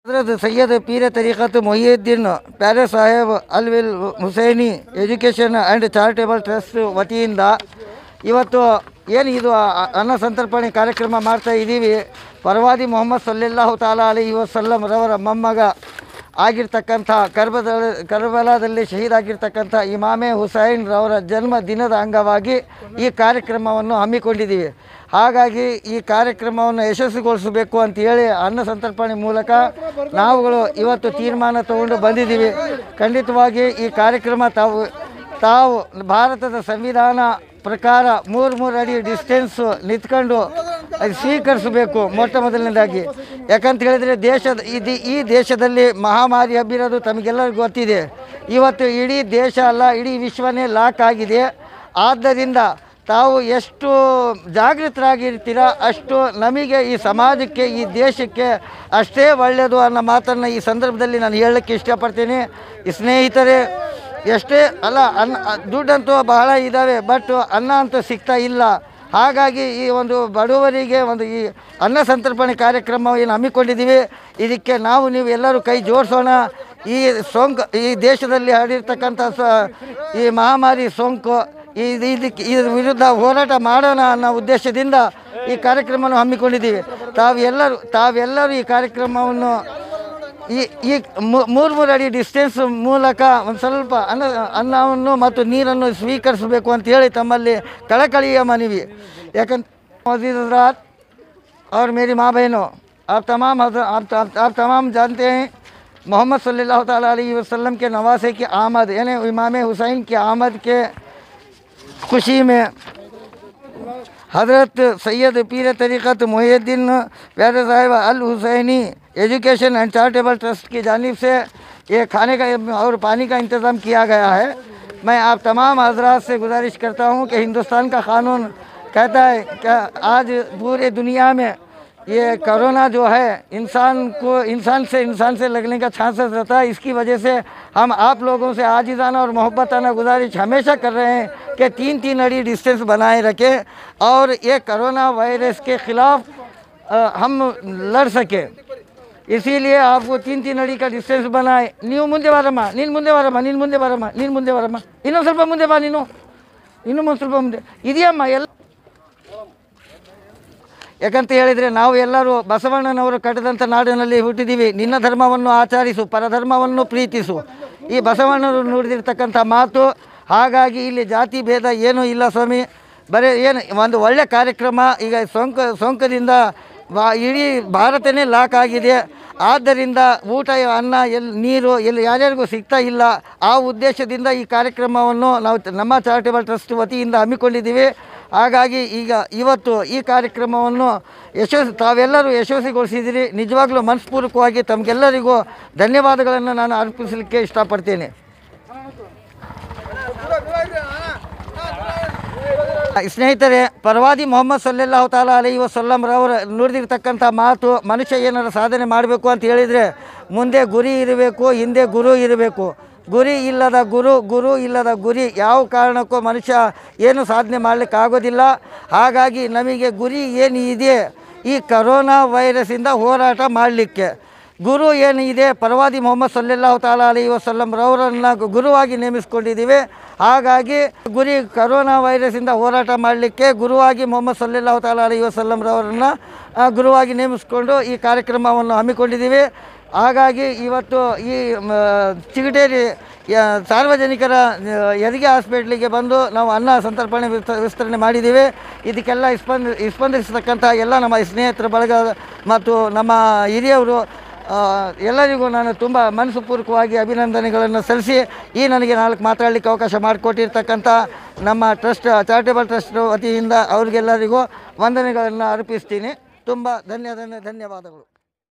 हजरत सैयद पीर तरीक़त ಮೊಹಿಯುದ್ದೀನ್ ಪ್ಯಾರೆ ಸಾಹೇಬ್ ಅಲ್ವಿಲ್ Hussaini education and charitable trust ವತಿಯಿಂದ ಇವತ್ತು ಏನು ಇದು ಅ- ಅನ್ನ ಸಂತರ್ಪಣೆ ಕಾರ್ಯಕ್ರಮ ಮಾಡ್ತಾ ಇದ್ದೀವಿ ಪರವಾದಿ ಮೊಹಮ್ಮದ್ ಸಲ್ಲಿಲ್ಲಾಹು ತಾಲಾ ಅಲಿ ವಸಲ್ಲಂ ರವರ ಮೊಮ್ಮಗ ಆಗಿರ್ತಕ್ಕಂಥ ಕರ್ಬದ ಕರ್ಬಲಾದಲ್ಲಿ ಶಹೀದಾಗಿರ್ತಕ್ಕಂಥ ಇಮಾಮೆ ಹುಸೈನ್ ರವರ ಜನ್ಮ ದಿನದ ಅಂಗವಾಗಿ ಈ ಕಾರ್ಯಕ್ರಮವನ್ನು ಹಮ್ಮಿಕೊಂಡಿದ್ದೀವಿ ಹಾಗಾಗಿ ಈ ಕಾರ್ಯಕ್ರಮವನ್ನು ಯಶಸ್ವಿಗೊಳಿಸಬೇಕು ಅಂತೇಳಿ ಅನ್ನ ಸಂತರ್ಪಣೆ ಮೂಲಕ ನಾವುಗಳು ಇವತ್ತು ತೀರ್ಮಾನ ತಗೊಂಡು ಬಂದಿದ್ದೀವಿ ಖಂಡಿತವಾಗಿ ಈ ಕಾರ್ಯಕ್ರಮ ತಾವು ತಾವು ಭಾರತದ ಸಂವಿಧಾನ ಪ್ರಕಾರ ಮೂರು ಮೂರು ಅಡಿ ಡಿಸ್ಟೆನ್ಸ್ ನಿಂತ್ಕೊಂಡು ಅದು ಸ್ವೀಕರಿಸಬೇಕು ಮೊಟ್ಟ ಮೊದಲನೇದಾಗಿ ಯಾಕಂತ ಹೇಳಿದರೆ ದೇಶದ ಇದು ಈ ದೇಶದಲ್ಲಿ ಮಹಾಮಾರಿ ಹಬ್ಬಿರೋದು ತಮಗೆಲ್ಲರಿಗೂ ಗೊತ್ತಿದೆ ಇವತ್ತು ಇಡೀ ದೇಶ ಅಲ್ಲ ಇಡೀ ವಿಶ್ವನೇ ಲಾಕ್ ಆಗಿದೆ ಆದ್ದರಿಂದ ತಾವು ಎಷ್ಟು ಜಾಗೃತರಾಗಿರ್ತೀರ ಅಷ್ಟು ನಮಗೆ ಈ ಸಮಾಜಕ್ಕೆ ಈ ದೇಶಕ್ಕೆ ಅಷ್ಟೇ ಒಳ್ಳೆಯದು ಅನ್ನೋ ಮಾತನ್ನು ಈ ಸಂದರ್ಭದಲ್ಲಿ ನಾನು ಹೇಳಕ್ಕೆ ಇಷ್ಟಪಡ್ತೀನಿ ಈ ಸ್ನೇಹಿತರೆ ಎಷ್ಟೇ ಅಲ್ಲ ಅನ್ನ ದುಡ್ಡಂತೂ ಬಹಳ ಇದ್ದಾವೆ ಬಟ್ ಅನ್ನ ಅಂತೂ ಸಿಗ್ತಾ ಇಲ್ಲ ಹಾಗಾಗಿ ಈ ಒಂದು ಬಡವರಿಗೆ ಒಂದು ಈ ಅನ್ನ ಸಂತರ್ಪಣೆ ಕಾರ್ಯಕ್ರಮ ಏನು ಹಮ್ಮಿಕೊಂಡಿದ್ದೀವಿ ಇದಕ್ಕೆ ನಾವು ನೀವು ಎಲ್ಲರೂ ಕೈ ಜೋಡಿಸೋಣ ಈ ಸೋಂಕು ಈ ದೇಶದಲ್ಲಿ ಹರಡಿರ್ತಕ್ಕಂಥ ಸ ಈ ಮಹಾಮಾರಿ ಸೋಂಕು ಈ ಇದಕ್ಕೆ ಇದ್ರ ವಿರುದ್ಧ ಹೋರಾಟ ಮಾಡೋಣ ಅನ್ನೋ ಉದ್ದೇಶದಿಂದ ಈ ಕಾರ್ಯಕ್ರಮವನ್ನು ಹಮ್ಮಿಕೊಂಡಿದ್ದೀವಿ ತಾವೆಲ್ಲರೂ ತಾವೆಲ್ಲರೂ ಈ ಕಾರ್ಯಕ್ರಮವನ್ನು ಈ ಈ ಮೂ- ಮೂರು ಮೂರು ಅಡಿ ಡಿಸ್ಟೆನ್ಸ್ ಮೂಲಕ ಒಂದು ಸ್ವಲ್ಪ ಅನ್ನ ಅನ್ನವನ್ನು ಮತ್ತು ನೀರನ್ನು ಸ್ವೀಕರಿಸಬೇಕು ಅಂತ ಹೇಳಿ ತಮ್ಮಲ್ಲಿ ಕಳಕಳಿಯ ಮನವಿ ಯಾಕಂತ मजीद हजरात और मेरी माँ बहनों आप तमाम हजर- आप, आप, आप तमाम जानते हैं मोहम्मद सल्लल्लाहु ताला अलैहि वसल्लम के नवासे की आमद यानी इमाम हुसैन की आमद के खुशी में हज़रत Syed Peer Tariqat Mohiuddin Pyare Sahib Al Hussaini education and charitable trust की जानिब से ये खाने का और पानी का इंतज़ाम किया गया है मैं आप तमाम हजरात से गुजारिश करता हूँ कि हिंदुस्तान का कानून कहता है कि आज पूरे दुनिया में ये कोरोना जो है इंसान को इंसान से इंसान से लगने का चांसेस रहता है इसकी वजह से हम आप लोगों से आजिजाना और मोहब्बताना गुजारिश हमेशा कर रहे हैं कि तीन तीन अड़ी डिस्टेंस बनाए रखें और ये कोरोना वायरस के ख़िलाफ़ हम लड़ सकें ಇಸಿಲಿಯೇ आपको तीन तीन ಅಡಿ का ಡಿಸ್ಟೆನ್ಸ್ बनाए ನೀವು ಮುಂದೆ ಬಾರಮ್ಮ ನೀನು ಮುಂದೆ ಬಾರಮ್ಮ ನೀನು ಮುಂದೆ ಬಾರಮ್ಮ ನೀನು ಮುಂದೆ ಬಾರಮ್ಮ ಇನ್ನೊಂದು ಸ್ವಲ್ಪ ಮುಂದೆ ಬಾ ನೀನು ಇನ್ನೂ ಒಂದು ಸ್ವಲ್ಪ ಮುಂದೆ ಇದೆಯಮ್ಮ ಎಲ್ಲ ಯಾಕಂತ ಹೇಳಿದರೆ ನಾವು ಎಲ್ಲರೂ ಬಸವಣ್ಣನವರು ಕಟ್ಟಿದಂಥ ನಾಡಿನಲ್ಲಿ ಹುಟ್ಟಿದ್ದೀವಿ ನಿನ್ನ ಧರ್ಮವನ್ನು ಆಚರಿಸು ಪರಧರ್ಮವನ್ನು ಪ್ರೀತಿಸು ಈ ಬಸವಣ್ಣರು ನುಡಿದಿರ್ತಕ್ಕಂಥ ಮಾತು ಹಾಗಾಗಿ ಇಲ್ಲಿ ಜಾತಿ ಭೇದ ಏನೂ ಇಲ್ಲ ಸ್ವಾಮಿ ಬರೀ ಏನು ಒಂದು ಒಳ್ಳೆಯ ಕಾರ್ಯಕ್ರಮ ಈಗ ಸೋಂಕು ಸೋಂಕದಿಂದ ಬಾ ಇಡೀ ಭಾರತನೇ ಲಾಕ್ ಆಗಿದೆ ಆದ್ದರಿಂದ ಊಟ ಅನ್ನ ಎಲ್ಲಿ ನೀರು ಎಲ್ಲಿ ಯಾರ್ಯಾರಿಗೂ ಸಿಗ್ತಾ ಇಲ್ಲ ಆ ಉದ್ದೇಶದಿಂದ ಈ ಕಾರ್ಯಕ್ರಮವನ್ನು ನಾವು ತ- ನಮ್ಮ ಚಾರಿಟೇಬಲ್ ಟ್ರಸ್ಟ್ ವತಿಯಿಂದ ಹಮ್ಮಿಕೊಂಡಿದ್ದೀವಿ ಹಾಗಾಗಿ ಈಗ ಇವತ್ತು ಈ ಕಾರ್ಯಕ್ರಮವನ್ನು ಯಶಸ್ವಿ ತಾವೆಲ್ಲರೂ ಯಶಸ್ವಿಗೊಳಿಸಿದ್ದೀರಿ ನಿಜವಾಗ್ಲೂ ಮನಸ್ಪೂರ್ವಕವಾಗಿ ತಮಗೆಲ್ಲರಿಗೂ ಧನ್ಯವಾದಗಳನ್ನು ನಾನು ಅರ್ಪಿಸಲಿಕ್ಕೆ ಇಷ್ಟಪಡ್ತೇನೆ ಸ್ನೇಹಿತರೆ ಪರವಾದಿ ಮೊಹಮ್ಮದ್ ಸಲ್ಲೆಲ್ಲಾಹು ತಾಲಾ ಅಲೈ ವಸಲ್ಲಂರವರು ನುಡಿದಿರ್ತಕ್ಕಂಥ ಮಾತು ಮನುಷ್ಯ ಏನಾರು ಸಾಧನೆ ಮಾಡಬೇಕು ಅಂತ ಹೇಳಿದರೆ ಮುಂದೆ ಗುರಿ ಇರಬೇಕು ಹಿಂದೆ ಗುರು ಇರಬೇಕು ಗುರಿ ಇಲ್ಲದ ಗುರು ಗುರು ಇಲ್ಲದ ಗುರಿ ಯಾವ ಕಾರಣಕ್ಕೂ ಮನುಷ್ಯ ಏನು ಸಾಧನೆ ಮಾಡಲಿಕ್ಕೆ ಆಗೋದಿಲ್ಲ ಹಾಗಾಗಿ ನಮಗೆ ಗುರಿ ಏನು ಇದೆ ಈ ಕರೋನಾ ವೈರಸ್ಸಿಂದ ಹೋರಾಟ ಮಾಡಲಿಕ್ಕೆ ಗುರು ಏನು ಇದೆ ಪರವಾದಿ ಮೊಹಮ್ಮದ್ ಸಲ್ಲೆಲ್ಲಾಹು ತಾಲಾ ಅಲಿ ವಸಲ್ಲಂರವರನ್ನು ಗುರುವಾಗಿ ನೇಮಿಸ್ಕೊಂಡಿದ್ದೀವಿ ಹಾಗಾಗಿ ಗುರಿ ಕರೋನಾ ವೈರಸ್ಸಿಂದ ಹೋರಾಟ ಮಾಡಲಿಕ್ಕೆ ಗುರುವಾಗಿ ಮೊಹಮ್ಮದ್ ಸಲ್ಲೆಲ್ಲಾಹು ತಾಲಾ ಅಲಿ ವಸಲ್ಲಂರವರನ್ನು ಆ, ಗುರುವಾಗಿ ನೇಮಿಸ್ಕೊಂಡು ಈ ಕಾರ್ಯಕ್ರಮವನ್ನು ಹಮ್ಮಿಕೊಂಡಿದ್ದೀವಿ ಹಾಗಾಗಿ ಇವತ್ತು ಈ ಮ, ಚಿಗಟೇರಿ ಯ- ಸಾರ್ವಜನಿಕರ ಆ, ಹೆರಿಗೆ ಹಾಸ್ಪಿಟ್ಲಿಗೆ ಬಂದು ನಾವು ಅನ್ನ ಸಂತರ್ಪಣೆ ವಿಸ್ತ- ವಿಸ್ತರಣೆ ಮಾಡಿದ್ದೀವಿ ಇದಕ್ಕೆಲ್ಲ ಸ್ಪಂದ ಸ್ಪಂದಿಸತಕ್ಕಂಥ ಎಲ್ಲ ನಮ್ಮ ಸ್ನೇಹಿತರ ಬಳಗ ಮತ್ತು ನಮ್ಮ ಹಿರಿಯವರು ಆ, ಎಲ್ಲರಿಗೂ ನಾನು ತುಂಬ ಮನಸ್ಸುಪೂರ್ವಕವಾಗಿ ಅಭಿನಂದನೆಗಳನ್ನು ಸಲ್ಲಿಸಿ ಈ ನನಗೆ ನಾಲ್ಕು ಮಾತಾಡಲಿಕ್ಕೆ ಅವಕಾಶ ಮಾಡಿಕೊಟ್ಟಿರ್ತಕ್ಕಂಥ ನಮ್ಮ ಟ್ರಸ್ಟ್ ಚಾರಿಟೇಬಲ್ ಟ್ರಸ್ಟ್ ವತಿಯಿಂದ ಅವ್ರಿಗೆಲ್ಲರಿಗೂ ವಂದನೆಗಳನ್ನು ಅರ್ಪಿಸ್ತೀನಿ ತುಂಬ ಧನ್ಯ ಧನ್ಯ ಧನ್ಯವಾದಗಳು